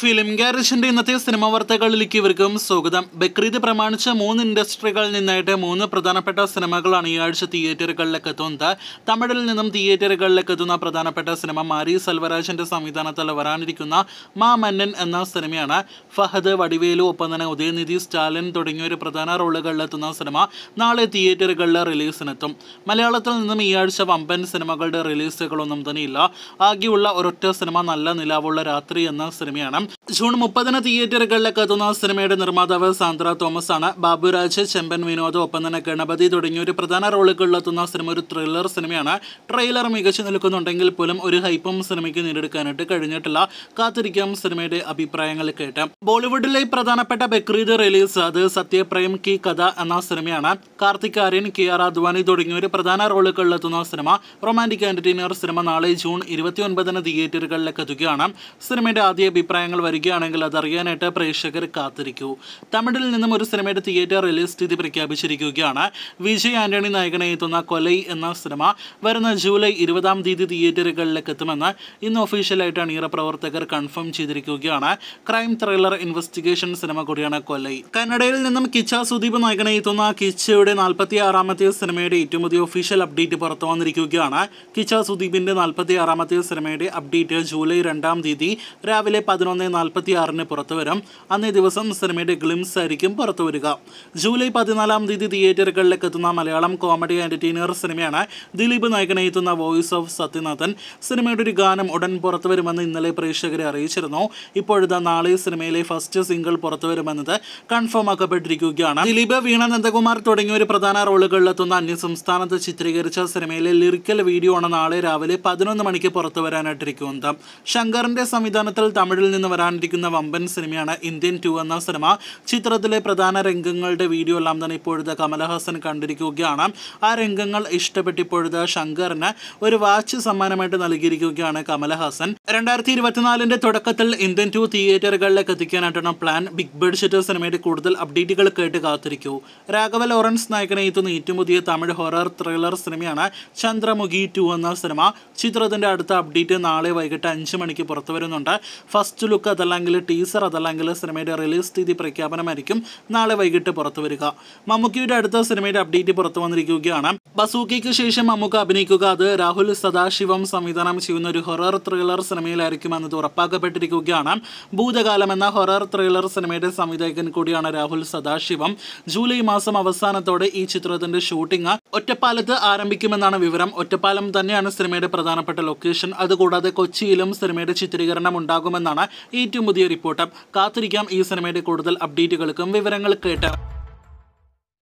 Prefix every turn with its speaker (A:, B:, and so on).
A: film ഗാരേജിന്റെ ഇന്നത്തെ cinema വാർത്തകളിലേക്ക് ഇവർക്കും സ്വാഗതം ബക്രീദ് പ്രമാണിച്ച് മൂന്ന് ഇൻഡസ്ട്രികളിൽ നിന്നായിട്ട് മൂന്ന് പ്രധാനപ്പെട്ട സിനിമകളാണ് ഈ ആഴ്ച തിയേറ്ററുകളിലേക്ക് എത്തുന്നത് തമിഴിൽ നിന്നും തിയേറ്ററുകളിലേക്ക് എത്തുന്ന പ്രധാനപ്പെട്ട സിനിമ മാരി സെൽവരാജിന്റെ സംവിധാനത്തിൽ വരാനിരിക്കുന്ന മാ മന്നൻ എന്ന സിനിമയാണ് ഫഹദ് വടിവേലു ഒപ്പം തന്നെ ഉദയനിധി സ്റ്റാലിൻ തുടങ്ങിയൊരു പ്രധാന റോളുകളിലെത്തുന്ന സിനിമ നാളെ തിയേറ്ററുകളിൽ റിലീസിനെത്തും മലയാളത്തിൽ നിന്നും ഈ ആഴ്ച വമ്പൻ സിനിമകളുടെ റിലീസുകളൊന്നും തന്നെയില്ല ആകെയുള്ള ഒരൊറ്റ സിനിമ നല്ല നിലാവുള്ള രാത്രി എന്ന സിനിമയാണ് ജൂൺ മുപ്പതിന് തിയേറ്ററുകളിലേക്ക് എത്തുന്ന സിനിമയുടെ നിർമ്മാതാവ് സാന്ദ്ര തോമസ് ആണ് ബാബുരാജ് ചെമ്പൻ വിനോദ് ഒപ്പം തന്നെ ഗണപതി തുടങ്ങിയ ഒരു പ്രധാന റോളുകളിലെത്തുന്ന സിനിമ ഒരു ത്രില്ലർ സിനിമയാണ് ട്രെയിലർ മികച്ചു നിൽക്കുന്നുണ്ടെങ്കിൽ പോലും ഒരു ഹൈപ്പും സിനിമയ്ക്ക് നേടിയെടുക്കാനായിട്ട് കഴിഞ്ഞിട്ടില്ല കാത്തിരിക്കാം സിനിമയുടെ അഭിപ്രായങ്ങൾ കേട്ട് ബോളിവുഡിലെ പ്രധാനപ്പെട്ട ബക്രീദ് റിലീസ് അത് സത്യപ്രേം കി കഥ എന്ന സിനിമയാണ് കാർത്തിക് ആര്യൻ കെ ആർ അദ്വാനി തുടങ്ങിയ ഒരു പ്രധാന റോളുകളിലെത്തുന്ന സിനിമ റൊമാൻറ്റിക് എന്റർടൈനർ സിനിമ നാളെ ജൂൺ ഇരുപത്തി ഒൻപതിന് തിയേറ്ററുകളിലേക്ക് എത്തുകയാണ് സിനിമയുടെ ആദ്യ അഭിപ്രായങ്ങൾ വരികയാണെങ്കിൽ അതറിയാനായിട്ട് പ്രേക്ഷകർ കാത്തിരിക്കൂ തമിഴിൽ നിന്നും ഒരു സിനിമയുടെ തിയേറ്റർ റിലീസ് തീയതി പ്രഖ്യാപിച്ചിരിക്കുകയാണ് വിജയ് ആന്റണി നായകനെ എത്തുന്ന കൊലൈ എന്ന സിനിമ വരുന്ന ജൂലൈ ഇരുപതാം തീയതി തിയേറ്ററുകളിലേക്ക് എത്തുമെന്ന് ഇന്ന് ഒഫീഷ്യലായിട്ട് അണിയറ പ്രവർത്തകർ കൺഫേം ചെയ്തിരിക്കുകയാണ് ക്രൈം ത്രില്ലർ ഇൻവെസ്റ്റിഗേഷൻ സിനിമ കൂടിയാണ് കൊലൈ കന്നഡയിൽ നിന്നും കിച്ച സുദീപ് നായകനെ എത്തുന്ന കിച്ചയുടെ നാൽപ്പത്തി ആറാമത്തെ സിനിമയുടെ ഏറ്റവും പുതിയ ഒഫീഷ്യൽ അപ്ഡേറ്റ് പുറത്തു വന്നിരിക്കുകയാണ് കിച്ച സുദീപിന്റെ നാൽപ്പത്തി ആറാമത്തെ സിനിമയുടെ അപ്ഡേറ്റ് ജൂലൈ രണ്ടാം തീയതി രാവിലെ പതിനൊന്ന് നാൽപ്പത്തി ആറിന് പുറത്തു വരും അന്നേ ദിവസം സിനിമയുടെ ഗ്ലിംസ് ആയിരിക്കും പുറത്തു വരിക ജൂലൈ പതിനാലാം തീയതി തിയേറ്ററുകളിലേക്ക് എത്തുന്ന മലയാളം കോമഡി എന്റർടൈനർ സിനിമയാണ് ദിലീപ് നായകനെ എത്തുന്ന വോയിസ് ഓഫ് സത്യനാഥൻ സിനിമയുടെ ഒരു ഗാനം ഉടൻ പുറത്തു വരുമെന്ന് ഇന്നലെ പ്രേക്ഷകരെ അറിയിച്ചിരുന്നു ഇപ്പോഴിതാ നാളെ സിനിമയിലെ ഫസ്റ്റ് സിംഗിൾ പുറത്തു വരുമെന്നത് കൺഫേം ആക്കപ്പെട്ടിരിക്കുകയാണ് ദിലീപ് വീണ നന്ദകുമാർ തുടങ്ങിയ ഒരു പ്രധാന റോളുകളിലെത്തുന്ന അന്യസംസ്ഥാനത്ത് ചിത്രീകരിച്ച സിനിമയിലെ ലിറിക്കൽ വീഡിയോ ആണ് നാളെ രാവിലെ പതിനൊന്ന് മണിക്ക് പുറത്തു വരാനായിട്ടിരിക്കുന്നത് ശങ്കറിന്റെ സംവിധാനത്തിൽ തമിഴിൽ നിന്ന് വരാനിരിക്കുന്ന വമ്പൻ സിനിമയാണ് ഇന്ത്യൻ ടു എന്ന സിനിമ ചിത്രത്തിലെ പ്രധാന രംഗങ്ങളുടെ വീഡിയോ എല്ലാം തന്നെ ഇപ്പോഴത്തെ കമലഹാസൻ കണ്ടിരിക്കുകയാണ് ആ രംഗങ്ങൾ ഇഷ്ടപ്പെട്ട് ഇപ്പോഴത്തെ ശങ്കറിന് ഒരു വാച്ച് സമ്മാനമായിട്ട് നൽകിയിരിക്കുകയാണ് കമലഹാസൻ രണ്ടായിരത്തി ഇരുപത്തിനാലിന്റെ തുടക്കത്തിൽ ഇന്ത്യൻ ടു തിയേറ്ററുകളിലേക്ക് എത്തിക്കാനായിട്ടാണ് പ്ലാൻ ബിഗ് ബഡ്ജറ്റ് സിനിമയുടെ കൂടുതൽ അപ്ഡേറ്റുകൾ കേട്ട് കാത്തിരിക്കൂ രാഘവ ലോറൻസ് നായകനെ എത്തുന്ന ഏറ്റവും പുതിയ തമിഴ് ഹൊറർ ത്രില്ലർ സിനിമയാണ് ചന്ദ്രമുഖി ടു എന്ന സിനിമ ചിത്രത്തിന്റെ അടുത്ത അപ്ഡേറ്റ് നാളെ വൈകിട്ട് അഞ്ച് മണിക്ക് പുറത്തു വരുന്നുണ്ട് ഫസ്റ്റ് ലുക്ക് അതല്ലെങ്കിൽ ടീസർ അതല്ലെങ്കിൽ സിനിമയുടെ റിലീസ് തീയതി പ്രഖ്യാപനമായിരിക്കും നാളെ വൈകിട്ട് പുറത്തു വരിക മമ്മൂക്കിയുടെ അടുത്ത സിനിമയുടെ അപ്ഡേറ്റ് പുറത്തു വന്നിരിക്കുകയാണ് ബസൂക്കിക്ക് ശേഷം മമ്മൂക്ക അഭിനയിക്കുക അത് രാഹുൽ സദാശിവം സംവിധാനം ചെയ്യുന്ന ഒരു ഹൊറർ ത്രില്ലർ സിനിമയിലായിരിക്കും എന്നത് ഉറപ്പാക്കപ്പെട്ടിരിക്കുകയാണ് ഭൂതകാലം എന്ന ഹൊറർ ത്രില്ലർ സിനിമയുടെ സംവിധായകൻ കൂടിയാണ് രാഹുൽ സദാശിവം ജൂലൈ മാസം അവസാനത്തോടെ ഈ ചിത്രത്തിന്റെ ഷൂട്ടിംഗ് ഒറ്റപ്പാലത്ത് ആരംഭിക്കുമെന്നാണ് വിവരം ഒറ്റപ്പാലം തന്നെയാണ് സിനിമയുടെ പ്രധാനപ്പെട്ട ലൊക്കേഷൻ അതുകൂടാതെ കൊച്ചിയിലും സിനിമയുടെ ചിത്രീകരണം ഉണ്ടാകുമെന്നാണ് ഏറ്റവും പുതിയ റിപ്പോർട്ട് കാത്തിരിക്കാം ഈ സിനിമയുടെ കൂടുതൽ അപ്ഡേറ്റുകൾക്കും വിവരങ്ങൾ കേട്ട്